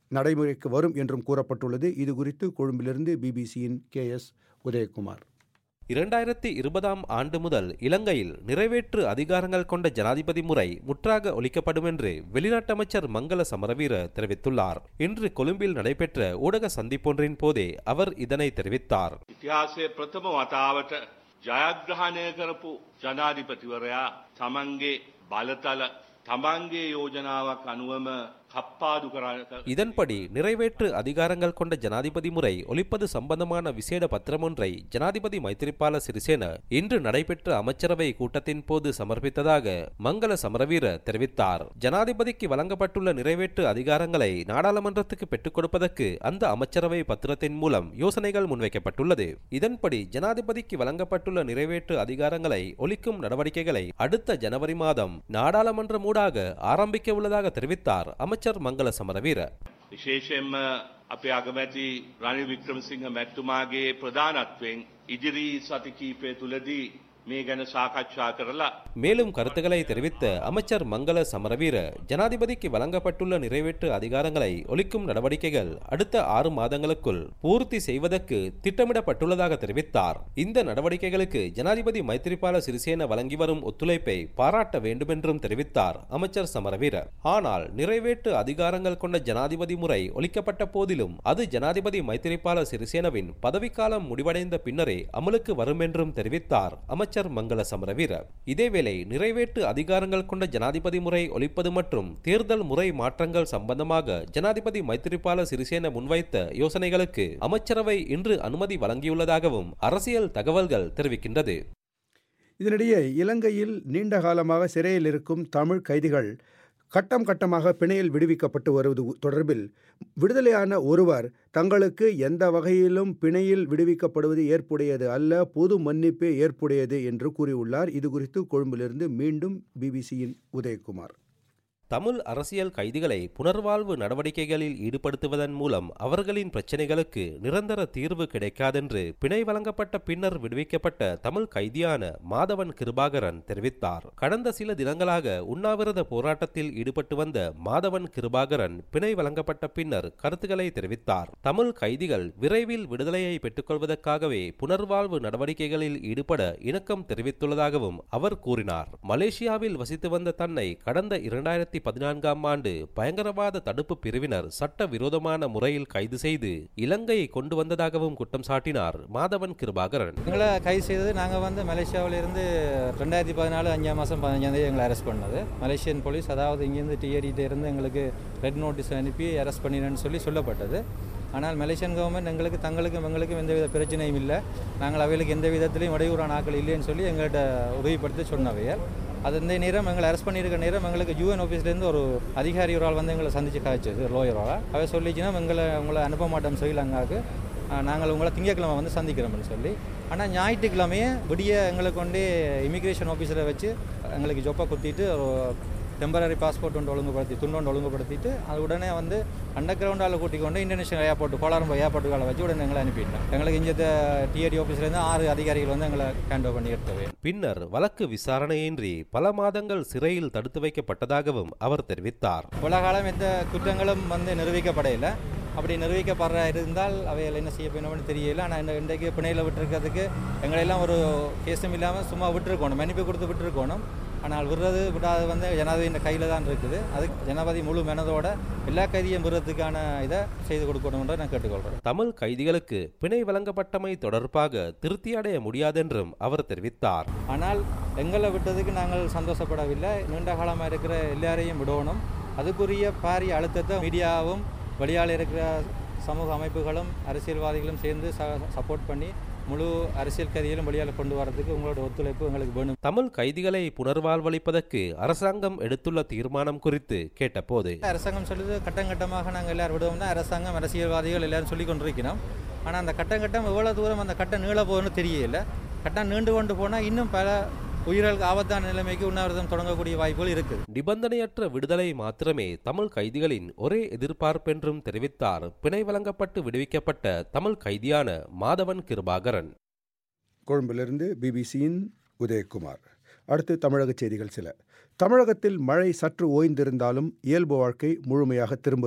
நடைமுறைக்கு வரும் என்றும் கூறப்பட்டுள்ளது இது குறித்து கொழும்பிலிருந்து பிபிசியின் கே எஸ் உதயகுமார் இரண்டாயிரத்தி இருபதாம் ஆண்டு முதல் இலங்கையில் நிறைவேற்று அதிகாரங்கள் கொண்ட ஜனாதிபதி முறை முற்றாக ஒழிக்கப்படும் என்று வெளிநாட்டு அமைச்சர் மங்கள சமரவீர தெரிவித்துள்ளார் இன்று கொழும்பில் நடைபெற்ற ஊடக சந்திப்பொன்றின் போதே அவர் இதனை தெரிவித்தார் ඉතිහාසයේ ප්‍රථම වතාවට ජයග්‍රහණය කරපු ජනාධිපතිවරයා තමන්ගේ බලතල තමන්ගේ යෝජනාවක් අනුවම කප්පාදු කර இதன்படி நிறைவேற்று அதிகாரங்கள் கொண்ட ஜனாதிபதி முறை ஒழிப்பது சம்பந்தமான விசேட பத்திரம் ஒன்றை ஜனாதிபதி மைத்திரிபால சிறிசேன இன்று நடைபெற்ற அமைச்சரவை கூட்டத்தின் போது சமர்ப்பித்ததாக மங்கள சமரவீர தெரிவித்தார் ஜனாதிபதிக்கு வழங்கப்பட்டுள்ள நிறைவேற்று அதிகாரங்களை நாடாளுமன்றத்துக்கு பெற்றுக் கொடுப்பதற்கு அந்த அமைச்சரவை பத்திரத்தின் மூலம் யோசனைகள் முன்வைக்கப்பட்டுள்ளது இதன்படி ஜனாதிபதிக்கு வழங்கப்பட்டுள்ள நிறைவேற்று அதிகாரங்களை ஒழிக்கும் நடவடிக்கைகளை அடுத்த ஜனவரி மாதம் நாடாளுமன்றம் ஊடாக ஆரம்பிக்க உள்ளதாக தெரிவித்தார் அமைச்சர் மங்கள சமரவீர විශේෂයෙන්ම අපේ අගමැති රනිල් වික්‍රමසිංහ මැතිතුමාගේ ප්‍රධානත්වයෙන් ඉදිරි සති කීපය තුළදී මේ ගැන සාකච්ඡා කරලා மேலும் கருத்துக்களை தெரிவித்த அமைச்சர் மங்கள சமரவீர ஜனாதிபதிக்கு வழங்கப்பட்டுள்ள நிறைவேற்று அதிகாரங்களை ஒழிக்கும் நடவடிக்கைகள் அடுத்த ஆறு மாதங்களுக்குள் பூர்த்தி செய்வதற்கு திட்டமிடப்பட்டுள்ளதாக தெரிவித்தார் இந்த நடவடிக்கைகளுக்கு ஜனாதிபதி மைத்திரிபால சிறிசேன வழங்கி வரும் ஒத்துழைப்பை பாராட்ட வேண்டுமென்றும் தெரிவித்தார் அமைச்சர் சமரவீர ஆனால் நிறைவேற்று அதிகாரங்கள் கொண்ட ஜனாதிபதி முறை ஒழிக்கப்பட்ட போதிலும் அது ஜனாதிபதி மைத்திரிபால சிறிசேனவின் பதவிக்காலம் முடிவடைந்த பின்னரே அமலுக்கு வரும் என்றும் தெரிவித்தார் அமைச்சர் அமைச்சர் மங்கள சமரவீர இதேவேளை நிறைவேற்று அதிகாரங்கள் கொண்ட ஜனாதிபதி முறை ஒழிப்பது மற்றும் தேர்தல் முறை மாற்றங்கள் சம்பந்தமாக ஜனாதிபதி மைத்திரிபால சிறிசேன முன்வைத்த யோசனைகளுக்கு அமைச்சரவை இன்று அனுமதி வழங்கியுள்ளதாகவும் அரசியல் தகவல்கள் தெரிவிக்கின்றது இதனிடையே இலங்கையில் நீண்ட காலமாக சிறையில் இருக்கும் தமிழ் கைதிகள் கட்டம் கட்டமாக பிணையில் விடுவிக்கப்பட்டு வருவது தொடர்பில் விடுதலையான ஒருவர் தங்களுக்கு எந்த வகையிலும் பிணையில் விடுவிக்கப்படுவது ஏற்புடையது அல்ல பொது மன்னிப்பே ஏற்புடையது என்று கூறியுள்ளார் இது குறித்து கொழும்பிலிருந்து மீண்டும் பிபிசியின் உதயகுமார் தமிழ் அரசியல் கைதிகளை புனர்வாழ்வு நடவடிக்கைகளில் ஈடுபடுத்துவதன் மூலம் அவர்களின் பிரச்சினைகளுக்கு நிரந்தர தீர்வு கிடைக்காதென்று பிணை வழங்கப்பட்ட பின்னர் விடுவிக்கப்பட்ட தமிழ் கைதியான மாதவன் கிருபாகரன் தெரிவித்தார் கடந்த சில தினங்களாக உண்ணாவிரத போராட்டத்தில் ஈடுபட்டு வந்த மாதவன் கிருபாகரன் பிணை வழங்கப்பட்ட பின்னர் கருத்துக்களை தெரிவித்தார் தமிழ் கைதிகள் விரைவில் விடுதலையை பெற்றுக்கொள்வதற்காகவே புனர்வாழ்வு நடவடிக்கைகளில் ஈடுபட இணக்கம் தெரிவித்துள்ளதாகவும் அவர் கூறினார் மலேசியாவில் வசித்து வந்த தன்னை கடந்த இரண்டாயிரத்தி இரண்டாயிரத்தி பதினான்காம் ஆண்டு பயங்கரவாத தடுப்பு பிரிவினர் சட்ட விரோதமான முறையில் கைது செய்து இலங்கையை கொண்டு வந்ததாகவும் குற்றம் சாட்டினார் மாதவன் கிருபாகரன் எங்களை கைது செய்தது நாங்கள் வந்து மலேசியாவிலிருந்து ரெண்டாயிரத்தி பதினாலு அஞ்சாம் மாதம் பதினஞ்சாம் தேதி எங்களை அரெஸ்ட் பண்ணது மலேசியன் போலீஸ் அதாவது இங்கேருந்து டிஆர்இட்ட இருந்து எங்களுக்கு ரெட் நோட்டீஸ் அனுப்பி அரெஸ்ட் பண்ணிடுன்னு சொல்லி சொல்லப்பட்டது ஆனால் மலேசியன் கவர்மெண்ட் எங்களுக்கு தங்களுக்கும் எங்களுக்கும் எந்தவித பிரச்சனையும் இல்லை நாங்கள் அவைகளுக்கு எந்த விதத்திலையும் இடையூறான ஆக்கள் இல்லைன்னு சொல்லி எங்கள்கிட்ட உறுதிப்படுத்தி சொன்னவையல் அது இந்த நேரம் எங்களை அரெஸ்ட் பண்ணியிருக்க நேரம் எங்களுக்கு யூஎன் ஆஃபீஸ்லேருந்து ஒரு அதிகாரி ஒரு ஆள் வந்து எங்களை சந்திச்சு காய்ச்சது லோயரோட அவை சொல்லிச்சுன்னா எங்களை உங்களை அனுப்ப மாட்டோம் ஸ்ரீலங்காவுக்கு நாங்கள் உங்களை திங்கட்கிழமை வந்து சந்திக்கிறோம்னு சொல்லி ஆனால் ஞாயிற்றுக்கிழமையே விடிய எங்களை கொண்டு இமிக்ரேஷன் ஆஃபீஸரை வச்சு எங்களுக்கு ஜொப்பை குத்திட்டு டெம்பரரி பாஸ்போர்ட் ஒன்று ஒழுங்குபடுத்தி துண்டு ஒன்று ஒழுங்குபடுத்திட்டு அது உடனே வந்து அண்டர் கிரவுண்டால் கூட்டிக் கொண்டு இன்டர்நேஷனல் ஏர்போர்ட் கோலாரம்போ ஏர்போர்ட்டுகளை வச்சு உடனே எங்களை அனுப்பிட்டோம் எங்களுக்கு இங்கே டிஆர்டி ஆஃபீஸ்லேருந்து ஆறு அதிகாரிகள் வந்து எங்களை ஹேண்ட் ஓவர் பண்ணி எடுத்தவை பின்னர் வழக்கு விசாரணையின்றி பல மாதங்கள் சிறையில் தடுத்து வைக்கப்பட்டதாகவும் அவர் தெரிவித்தார் உலகாலம் எந்த குற்றங்களும் வந்து நிரூபிக்கப்படையில அப்படி நிரூபிக்கப்படுற இருந்தால் அவைகள் என்ன செய்ய போயினோம்னு தெரியல ஆனால் இன்றைக்கு பிணையில் விட்டுருக்கிறதுக்கு எங்களெல்லாம் ஒரு கேஸும் இல்லாமல் சும்மா விட்டுருக்கணும் மன்னிப்பு கொடுத்து விட்டுருக்கணும் ஆனால் விடுறது விடாது வந்து ஜனாதிபதியின் கையில் தான் இருக்குது அதுக்கு ஜனாதிபதி முழு மனதோட எல்லா கைதியும் விடுறதுக்கான இதை செய்து கொடுக்கணும்ன்ற நான் கேட்டுக்கொள்கிறேன் தமிழ் கைதிகளுக்கு பிணை வழங்கப்பட்டமை தொடர்பாக திருப்தி அடைய முடியாதென்றும் அவர் தெரிவித்தார் ஆனால் எங்களை விட்டதுக்கு நாங்கள் சந்தோஷப்படவில்லை நீண்ட காலமாக இருக்கிற எல்லாரையும் விடணும் அதுக்குரிய பாரிய அழுத்தத்தை மீடியாவும் வெளியால் இருக்கிற சமூக அமைப்புகளும் அரசியல்வாதிகளும் சேர்ந்து சப்போர்ட் பண்ணி முழு அரசியல் கைதிகளும் வெளியால் கொண்டு வரதுக்கு உங்களோட ஒத்துழைப்பு எங்களுக்கு வேணும் தமிழ் கைதிகளை புனர்வாழ்வளிப்பதற்கு அரசாங்கம் எடுத்துள்ள தீர்மானம் குறித்து கேட்டபோது அரசாங்கம் சொல்லுது கட்டம் கட்டமாக நாங்கள் எல்லாரும் விடுவோம் தான் அரசாங்கம் அரசியல்வாதிகள் எல்லாரும் சொல்லி கொண்டிருக்கிறோம் ஆனால் அந்த கட்டம் கட்டம் எவ்வளோ தூரம் அந்த கட்டம் நீள போகுதுன்னு தெரியல கட்டம் நீண்டு கொண்டு போனால் இன்னும் பல உயிர்களுக்கு ஆபத்தான நிலைமைக்கு உண்ணாவிரதம் தொடங்கக்கூடிய வாய்ப்புகள் இருக்குது நிபந்தனையற்ற விடுதலை மாத்திரமே தமிழ் கைதிகளின் ஒரே எதிர்பார்ப்பென்றும் தெரிவித்தார் பிணை வழங்கப்பட்டு விடுவிக்கப்பட்ட தமிழ் கைதியான மாதவன் கிருபாகரன் கொழும்பிலிருந்து பிபிசியின் உதயகுமார் அடுத்து தமிழக செய்திகள் சில தமிழகத்தில் மழை சற்று ஓய்ந்திருந்தாலும் இயல்பு வாழ்க்கை முழுமையாக திரும்பவில்லை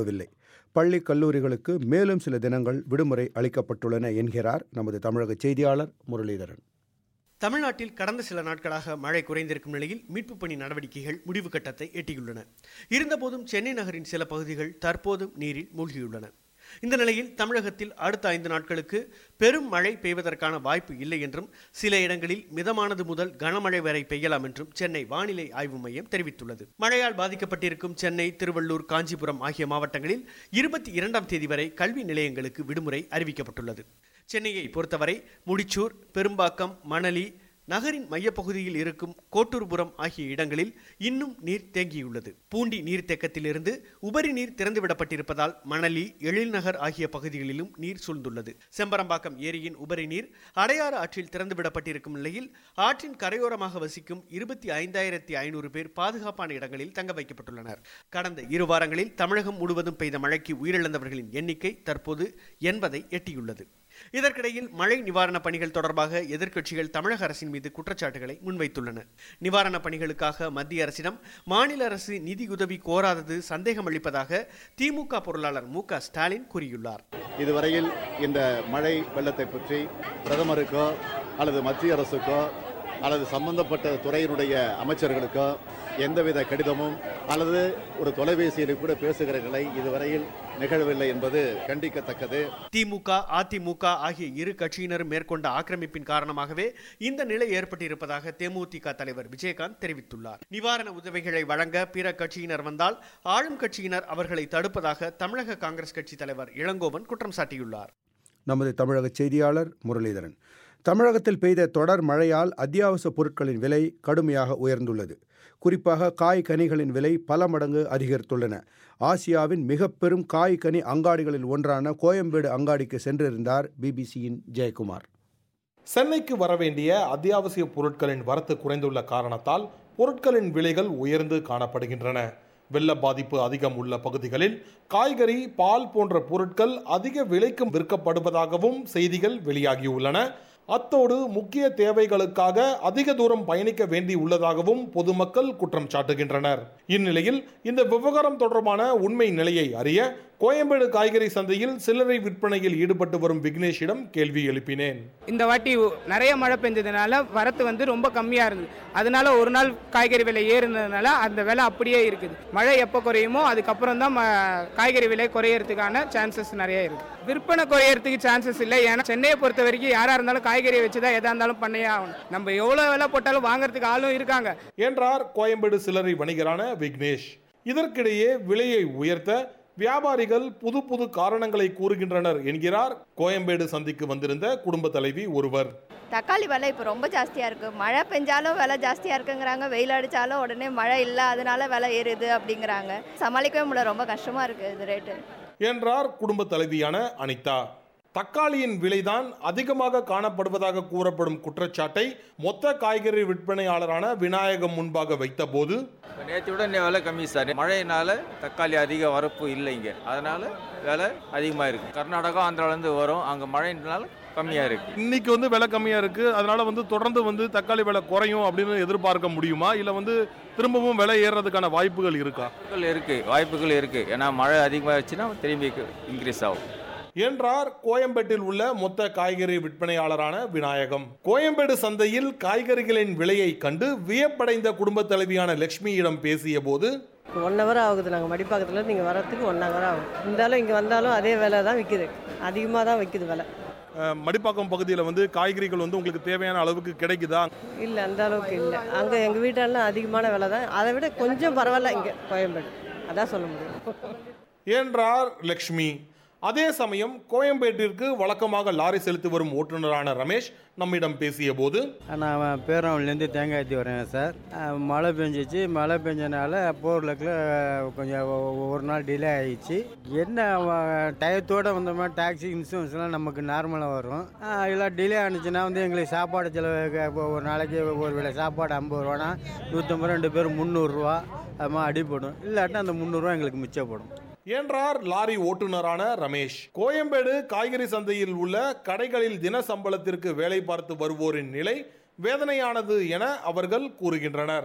பள்ளி கல்லூரிகளுக்கு மேலும் சில தினங்கள் விடுமுறை அளிக்கப்பட்டுள்ளன என்கிறார் நமது தமிழக செய்தியாளர் முரளிதரன் தமிழ்நாட்டில் கடந்த சில நாட்களாக மழை குறைந்திருக்கும் நிலையில் மீட்புப் பணி நடவடிக்கைகள் முடிவு கட்டத்தை எட்டியுள்ளன இருந்தபோதும் சென்னை நகரின் சில பகுதிகள் தற்போதும் நீரில் மூழ்கியுள்ளன இந்த நிலையில் தமிழகத்தில் அடுத்த ஐந்து நாட்களுக்கு பெரும் மழை பெய்வதற்கான வாய்ப்பு இல்லை என்றும் சில இடங்களில் மிதமானது முதல் கனமழை வரை பெய்யலாம் என்றும் சென்னை வானிலை ஆய்வு மையம் தெரிவித்துள்ளது மழையால் பாதிக்கப்பட்டிருக்கும் சென்னை திருவள்ளூர் காஞ்சிபுரம் ஆகிய மாவட்டங்களில் இருபத்தி இரண்டாம் தேதி வரை கல்வி நிலையங்களுக்கு விடுமுறை அறிவிக்கப்பட்டுள்ளது சென்னையை பொறுத்தவரை முடிச்சூர் பெரும்பாக்கம் மணலி நகரின் மையப்பகுதியில் இருக்கும் கோட்டூர்புரம் ஆகிய இடங்களில் இன்னும் நீர் தேங்கியுள்ளது பூண்டி நீர்த்தேக்கத்திலிருந்து உபரி நீர் திறந்துவிடப்பட்டிருப்பதால் மணலி எழில்நகர் ஆகிய பகுதிகளிலும் நீர் சூழ்ந்துள்ளது செம்பரம்பாக்கம் ஏரியின் உபரி நீர் அடையாறு ஆற்றில் திறந்துவிடப்பட்டிருக்கும் நிலையில் ஆற்றின் கரையோரமாக வசிக்கும் இருபத்தி ஐந்தாயிரத்தி ஐநூறு பேர் பாதுகாப்பான இடங்களில் தங்க வைக்கப்பட்டுள்ளனர் கடந்த இரு வாரங்களில் தமிழகம் முழுவதும் பெய்த மழைக்கு உயிரிழந்தவர்களின் எண்ணிக்கை தற்போது எண்பதை எட்டியுள்ளது இதற்கிடையில் மழை நிவாரணப் பணிகள் தொடர்பாக எதிர்க்கட்சிகள் தமிழக அரசின் மீது குற்றச்சாட்டுகளை முன்வைத்துள்ளன நிவாரணப் பணிகளுக்காக மத்திய அரசிடம் மாநில அரசு நிதியுதவி கோராதது சந்தேகம் அளிப்பதாக திமுக பொருளாளர் மு க ஸ்டாலின் கூறியுள்ளார் இதுவரையில் இந்த மழை வெள்ளத்தை பற்றி பிரதமருக்கோ அல்லது மத்திய அரசுக்கோ அல்லது சம்பந்தப்பட்ட துறையினுடைய அமைச்சர்களுக்கோ எந்தவித கடிதமும் அல்லது ஒரு தொலைபேசியில் கூட பேசுகிற நிலை இதுவரையில் நிகழவில்லை என்பது கண்டிக்கத்தக்கது திமுக அதிமுக ஆகிய இரு கட்சியினரும் மேற்கொண்ட ஆக்கிரமிப்பின் காரணமாகவே இந்த நிலை ஏற்பட்டிருப்பதாக தேமுதிக தலைவர் விஜயகாந்த் தெரிவித்துள்ளார் நிவாரண உதவிகளை வழங்க பிற கட்சியினர் வந்தால் ஆளும் கட்சியினர் அவர்களை தடுப்பதாக தமிழக காங்கிரஸ் கட்சி தலைவர் இளங்கோவன் குற்றம் சாட்டியுள்ளார் நமது தமிழக செய்தியாளர் முரளிதரன் தமிழகத்தில் பெய்த தொடர் மழையால் அத்தியாவசிய பொருட்களின் விலை கடுமையாக உயர்ந்துள்ளது குறிப்பாக காய் கனிகளின் விலை பல மடங்கு அதிகரித்துள்ளன ஆசியாவின் மிக பெரும் காய் கனி அங்காடிகளில் ஒன்றான கோயம்பேடு அங்காடிக்கு சென்றிருந்தார் பிபிசியின் ஜெயக்குமார் சென்னைக்கு வரவேண்டிய அத்தியாவசிய பொருட்களின் வரத்து குறைந்துள்ள காரணத்தால் பொருட்களின் விலைகள் உயர்ந்து காணப்படுகின்றன வெள்ள பாதிப்பு அதிகம் உள்ள பகுதிகளில் காய்கறி பால் போன்ற பொருட்கள் அதிக விலைக்கு விற்கப்படுவதாகவும் செய்திகள் வெளியாகியுள்ளன அத்தோடு முக்கிய தேவைகளுக்காக அதிக தூரம் பயணிக்க வேண்டி உள்ளதாகவும் பொதுமக்கள் குற்றம் சாட்டுகின்றனர் இந்நிலையில் இந்த விவகாரம் தொடர்பான உண்மை நிலையை அறிய கோயம்பேடு காய்கறி சந்தையில் சில்லறை விற்பனையில் ஈடுபட்டு வரும் விக்னேஷிடம் கேள்வி எழுப்பினேன் இந்த வாட்டி நிறைய மழை பெஞ்சதுனால வரத்து வந்து ரொம்ப கம்மியாக இருந்தது அதனால ஒரு நாள் காய்கறி விலை ஏறுனதுனால அந்த விலை அப்படியே இருக்குது மழை எப்போ குறையுமோ அதுக்கப்புறம் தான் ம- காய்கறி விலை குறையறதுக்கான சான்சஸ் நிறைய இருக்கு விற்பனை குறையறதுக்கு சான்சஸ் இல்லை ஏன்னா சென்னையை பொறுத்த வரைக்கும் யாராக இருந்தாலும் காய்கறியை வச்சு தான் எதாக இருந்தாலும் பண்ணையே ஆகணும் நம்ம எவ்வளோ விலை போட்டாலும் வாங்குறதுக்கு ஆளும் இருக்காங்க என்றார் கோயம்பேடு சில்லறை வணிகரான விக்னேஷ் இதற்கிடையே விலையை உயர்த்த வியாபாரிகள் புது புது காரணங்களை கூறுகின்றனர் என்கிறார் கோயம்பேடு சந்திக்கு வந்திருந்த குடும்ப தலைவி ஒருவர் தக்காளி விலை இப்போ ரொம்ப ஜாஸ்தியாக இருக்குது மழை பெஞ்சாலும் விலை ஜாஸ்தியாக இருக்குங்கிறாங்க வெயில் அடித்தாலும் உடனே மழை இல்லை அதனால விலை ஏறுது அப்படிங்கிறாங்க சமாளிக்கவே முடியல ரொம்ப கஷ்டமாக இருக்குது இது ரேட்டு என்றார் குடும்ப தலைவியான அனிதா தக்காளியின் விலைதான் அதிகமாக காணப்படுவதாக கூறப்படும் குற்றச்சாட்டை மொத்த காய்கறி விற்பனையாளரான விநாயகம் முன்பாக வைத்தபோது நேற்று விட இன்னும் விலை கம்மி சார் மழையினால தக்காளி அதிக வரப்பு இல்லை இங்கே அதனால விலை அதிகமாக இருக்கு கர்நாடகா ஆந்திராலேருந்து வரும் அங்கே மழைனால கம்மியாக இருக்கு இன்னைக்கு வந்து விலை கம்மியா இருக்கு அதனால வந்து தொடர்ந்து வந்து தக்காளி விலை குறையும் அப்படின்னு எதிர்பார்க்க முடியுமா இல்ல வந்து திரும்பவும் விலை ஏறுறதுக்கான வாய்ப்புகள் இருக்கா வாய்ப்புகள் இருக்கு வாய்ப்புகள் இருக்கு ஏன்னா மழை அதிகமாகிடுச்சுன்னா திரும்பி இன்க்ரீஸ் ஆகும் என்றார் கோயம்பேட்டில் உள்ள மொத்த காய்கறி விற்பனையாளரான விநாயகம் கோயம்பேடு சந்தையில் காய்கறிகளின் விலையை கண்டு வியப்படைந்த குடும்ப தலைவியான லட்சுமியிடம் பேசிய போது ஒன் ஹவர் ஆகுது நாங்கள் மடிப்பாக்கத்தில் நீங்கள் வரத்துக்கு ஒன் ஹவர் ஆகும் இருந்தாலும் இங்கே வந்தாலும் அதே விலை தான் விற்கிது அதிகமாக தான் விற்கிது விலை அஹ், மடிப்பாக்கம் பகுதியில் வந்து காய்கறிகள் வந்து உங்களுக்கு தேவையான அளவுக்கு கிடைக்குதா இல்லை அந்த அளவுக்கு இல்லை அங்கே எங்கள் வீட்டெல்லாம் அதிகமான விலை தான் அதை விட கொஞ்சம் பரவாயில்ல இங்கே கோயம்பேடு அதான் சொல்ல முடியும் என்றார் லக்ஷ்மி அதே சமயம் கோயம்பேட்டிற்கு வழக்கமாக லாரி செலுத்தி வரும் ஓட்டுநரான ரமேஷ் நம்மிடம் பேசிய போது நான் பேரவன்லேருந்து தேங்காய் ஏற்றி வரேன் சார் அஹ் மழை பெஞ்சிச்சு மழை பெஞ்சனால போர்லக்கில் கொஞ்சம் ஒ- ஒரு நாள் டிலே ஆயிடுச்சு என்ன அவ- டயத்தோடு வந்தோம்னா டாக்ஸி இன்சூரன்ஸ்லாம் நமக்கு நார்மலாக வரும் அஹ் இல்லை டிலே ஆனிச்சுன்னா வந்து எங்களுக்கு சாப்பாடு செலவு க- இப்போ ஒரு நாளைக்கு ஒரு வேளை சாப்பாடு ஐம்பது ரூபானா நூற்றம்பது ரெண்டு பேர் முந்நூறுரூவா அது மாதிரி அடிப்படும் இல்லாட்டினா அந்த முந்நூறுரூவா எங்களுக்கு மிச்சப்படும் என்றார் லாரி ஓட்டுநரான ரமேஷ் கோயம்பேடு காய்கறி சந்தையில் உள்ள கடைகளில் தின சம்பளத்திற்கு வேலை பார்த்து வருவோரின் நிலை வேதனையானது என அவர்கள் கூறுகின்றனர்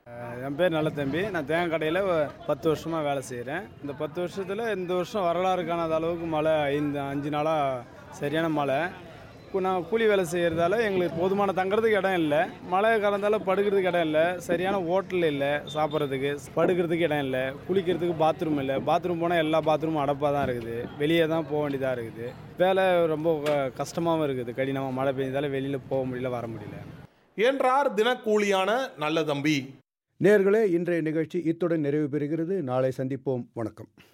என் பேர் நல்ல தம்பி நான் தேங்காய் கடையில் பத்து வருஷமாக வேலை செய்கிறேன் இந்த பத்து வருஷத்தில் இந்த வருஷம் வரலாறு காணாத அளவுக்கு மழை ஐந்து அஞ்சு நாளாக சரியான மழை இப்போ நான் கூலி வேலை செய்கிறதால எங்களுக்கு போதுமான தங்குறதுக்கு இடம் இல்லை மழை காலத்தால் படுக்கிறதுக்கு இடம் இல்லை சரியான ஹோட்டல் இல்லை சாப்பிட்றதுக்கு படுக்கிறதுக்கு இடம் இல்லை குளிக்கிறதுக்கு பாத்ரூம் இல்லை பாத்ரூம் போனால் எல்லா பாத்ரூமும் அடப்பாக தான் இருக்குது வெளியே தான் போக வேண்டியதாக இருக்குது வேலை ரொம்ப க- கஷ்டமாகவும் இருக்குது கடினமாக மழை பெஞ்சதால வெளியில் போக முடியல வர முடியல என்றார் தினக்கூலியான நல்ல தம்பி நேர்களே இன்றைய நிகழ்ச்சி இத்துடன் நிறைவு பெறுகிறது நாளை சந்திப்போம் வணக்கம்